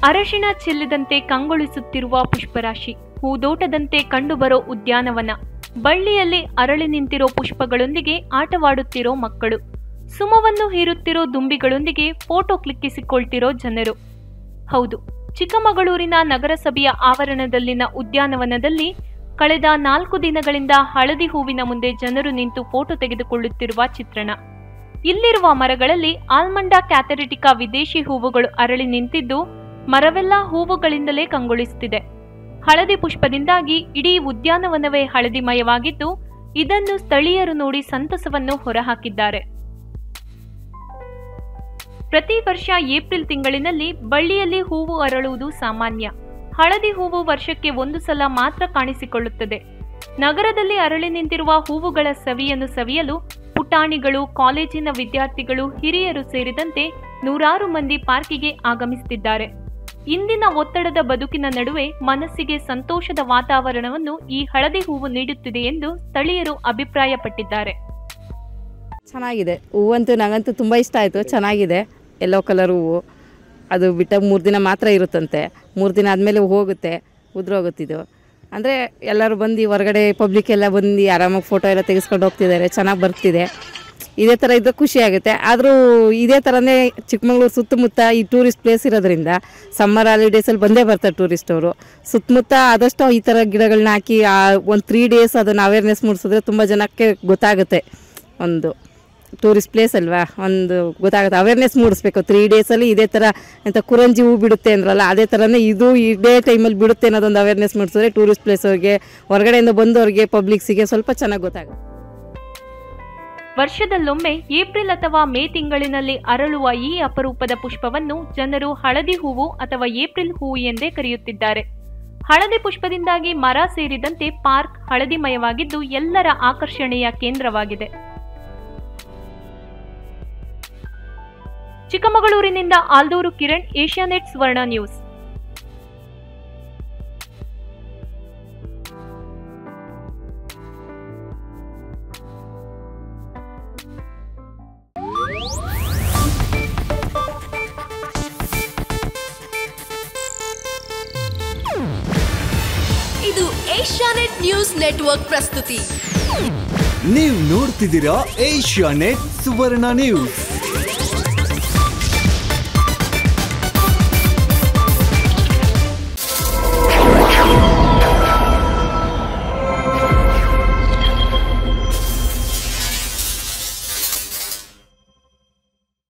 ಅರಶಿಣ ಚೆಲ್ಲಿದಂತೆ ಕಂಗೊಳಿಸುತ್ತಿರುವ ಪುಷ್ಪರಾಶಿ ಹೂದೋಟದಂತೆ ಕಂಡುಬರೋ ಉದ್ಯಾನವನ ಬಳ್ಳಿಯಲ್ಲಿ ಅರಳಿ ನಿಂತಿರೋ ಪುಷ್ಪಗಳೊಂದಿಗೆ ಆಟವಾಡುತ್ತಿರೋ ಮಕ್ಕಳು ಸುಮವನ್ನು ಹೀರುತ್ತಿರೋ ದುಂಬಿಗಳೊಂದಿಗೆ ಫೋಟೋ ಕ್ಲಿಕ್ಕಿಸಿಕೊಳ್ತಿರೋ ಜನರು ಹೌದು ಚಿಕ್ಕಮಗಳೂರಿನ ನಗರಸಭೆಯ ಆವರಣದಲ್ಲಿನ ಉದ್ಯಾನವನದಲ್ಲಿ ಕಳೆದ ನಾಲ್ಕು ದಿನಗಳಿಂದ ಹಳದಿ ಹೂವಿನ ಮುಂದೆ ಜನರು ನಿಂತು ಫೋಟೋ ತೆಗೆದುಕೊಳ್ಳುತ್ತಿರುವ ಚಿತ್ರಣ ಇಲ್ಲಿರುವ ಮರಗಳಲ್ಲಿ ಆಲ್ಮಂಡ ಕ್ಯಾಥರಿಟಿಕಾ ವಿದೇಶಿ ಹೂವುಗಳು ಅರಳಿ ನಿಂತಿದ್ದು ಮರವೆಲ್ಲ ಹೂವುಗಳಿಂದಲೇ ಕಂಗೊಳಿಸುತ್ತಿದೆ ಹಳದಿ ಪುಷ್ಪದಿಂದಾಗಿ ಇಡೀ ಉದ್ಯಾನವನವೇ ಹಳದಿಮಯವಾಗಿದ್ದು ಇದನ್ನು ಸ್ಥಳೀಯರು ನೋಡಿ ಸಂತಸವನ್ನು ಹೊರಹಾಕಿದ್ದಾರೆ ಪ್ರತಿ ವರ್ಷ ಏಪ್ರಿಲ್ ತಿಂಗಳಿನಲ್ಲಿ ಬಳ್ಳಿಯಲ್ಲಿ ಹೂವು ಅರಳುವುದು ಸಾಮಾನ್ಯ ಹಳದಿ ಹೂವು ವರ್ಷಕ್ಕೆ ಒಂದು ಸಲ ಮಾತ್ರ ಕಾಣಿಸಿಕೊಳ್ಳುತ್ತದೆ ನಗರದಲ್ಲಿ ಅರಳಿ ನಿಂತಿರುವ ಹೂವುಗಳ ಸವಿಯನ್ನು ಸವಿಯಲು ಪುಟಾಣಿಗಳು ಕಾಲೇಜಿನ ವಿದ್ಯಾರ್ಥಿಗಳು ಹಿರಿಯರು ಸೇರಿದಂತೆ ನೂರಾರು ಮಂದಿ ಪಾರ್ಕಿಗೆ ಆಗಮಿಸುತ್ತಿದ್ದಾರೆ ಇಂದಿನ ಒತ್ತಡದ ಬದುಕಿನ ನಡುವೆ ಮನಸ್ಸಿಗೆ ಸಂತೋಷದ ವಾತಾವರಣವನ್ನು ಈ ಹಳದಿ ಹೂವು ನೀಡುತ್ತಿದೆ ಎಂದು ಸ್ಥಳೀಯರು ಅಭಿಪ್ರಾಯಪಟ್ಟಿದ್ದಾರೆ ಚೆನ್ನಾಗಿದೆ ಹೂವಂತೂ ನನಗಂತೂ ತುಂಬ ಇಷ್ಟ ಆಯಿತು ಚೆನ್ನಾಗಿದೆ ಯೆಲ್ಲೋ ಕಲರ್ ಹೂವು ಅದು ಬಿಟ್ಟ ಮೂರು ದಿನ ಮಾತ್ರ ಇರುತ್ತಂತೆ ಮೂರು ದಿನ ಆದಮೇಲೆ ಹೋಗುತ್ತೆ ಉದುರೋಗುತ್ತಿದ್ದು ಅಂದರೆ ಎಲ್ಲರೂ ಬಂದು ಹೊರಗಡೆ ಪಬ್ಲಿಕ್ ಎಲ್ಲ ಬಂದು ಆರಾಮಾಗಿ ಫೋಟೋ ಎಲ್ಲ ತೆಗೆಸ್ಕೊಂಡು ಹೋಗ್ತಿದ್ದಾರೆ ಚೆನ್ನಾಗಿ ಬರ್ತಿದೆ ಇದೇ ಥರ ಇದ್ದರೆ ಖುಷಿ ಆಗುತ್ತೆ ಆದರೂ ಇದೇ ಥರನೇ ಚಿಕ್ಕಮಗಳೂರು ಸುತ್ತಮುತ್ತ ಈ ಟೂರಿಸ್ಟ್ ಪ್ಲೇಸ್ ಇರೋದ್ರಿಂದ ಸಮ್ಮರ್ ಹಾಲಿಡೇಸಲ್ಲಿ ಬಂದೇ ಬರ್ತಾರೆ ಟೂರಿಸ್ಟ್ ಅವರು ಸುತ್ತಮುತ್ತ ಆದಷ್ಟು ಈ ಥರ ಗಿಡಗಳನ್ನ ಹಾಕಿ ಒಂದು ತ್ರೀ ಡೇಸ್ ಅದನ್ನು ಅವೇರ್ನೆಸ್ ಮೂಡಿಸಿದ್ರೆ ತುಂಬ ಜನಕ್ಕೆ ಗೊತ್ತಾಗುತ್ತೆ ಒಂದು ಟೂರಿಸ್ಟ್ ಪ್ಲೇಸ್ ಅಲ್ವಾ ಒಂದು ಗೊತ್ತಾಗುತ್ತೆ ಅವೇರ್ನೆಸ್ ಮೂಡಿಸ್ಬೇಕು ತ್ರೀ ಡೇಸಲ್ಲಿ ಇದೇ ಥರ ಎಂಥ ಕುರಂಜಿ ಹೂ ಬಿಡುತ್ತೆ ಅಂದ್ರಲ್ಲ ಅದೇ ಥರನೇ ಇದು ಇದೇ ಟೈಮಲ್ಲಿ ಬಿಡುತ್ತೆ ಅನ್ನೋದೊಂದು ಅವೇರ್ನೆಸ್ ಮೂಡಿಸಿದ್ರೆ ಟೂರಿಸ್ಟ್ ಪ್ಲೇಸ್ ಅವ್ರಿಗೆ ಹೊರಗಡೆಯಿಂದ ಬಂದವ್ರಿಗೆ ಪಬ್ಲಿಕ್ಸಿಗೆ ಸ್ವಲ್ಪ ಚೆನ್ನಾಗಿ ಗೊತ್ತಾಗುತ್ತೆ ವರ್ಷದಲ್ಲೊಮ್ಮೆ ಏಪ್ರಿಲ್ ಅಥವಾ ಮೇ ತಿಂಗಳಿನಲ್ಲಿ ಅರಳುವ ಈ ಅಪರೂಪದ ಪುಷ್ಪವನ್ನು ಜನರು ಹಳದಿ ಹೂವು ಅಥವಾ ಏಪ್ರಿಲ್ ಹೂವು ಎಂದೇ ಕರೆಯುತ್ತಿದ್ದಾರೆ ಹಳದಿ ಪುಷ್ಪದಿಂದಾಗಿ ಮರ ಸೇರಿದಂತೆ ಪಾರ್ಕ್ ಹಳದಿಮಯವಾಗಿದ್ದು ಎಲ್ಲರ ಆಕರ್ಷಣೆಯ ಕೇಂದ್ರವಾಗಿದೆ ಚಿಕ್ಕಮಗಳೂರಿನಿಂದ ಆಲ್ದೂರು ಕಿರಣ್ ಏಷ್ಯಾನೆಟ್ ಸ್ವರ್ಣ ನ್ಯೂಸ್ ಇದು ಏಷ್ಯಾನೆಟ್ ನ್ಯೂಸ್ ನೆಟ್ವರ್ಕ್ ಪ್ರಸ್ತುತಿ ನೀವು ನೋಡ್ತಿದ್ದೀರಾ ಏಷ್ಯಾ ನೆಟ್ ಸುವರ್ಣ ನ್ಯೂಸ್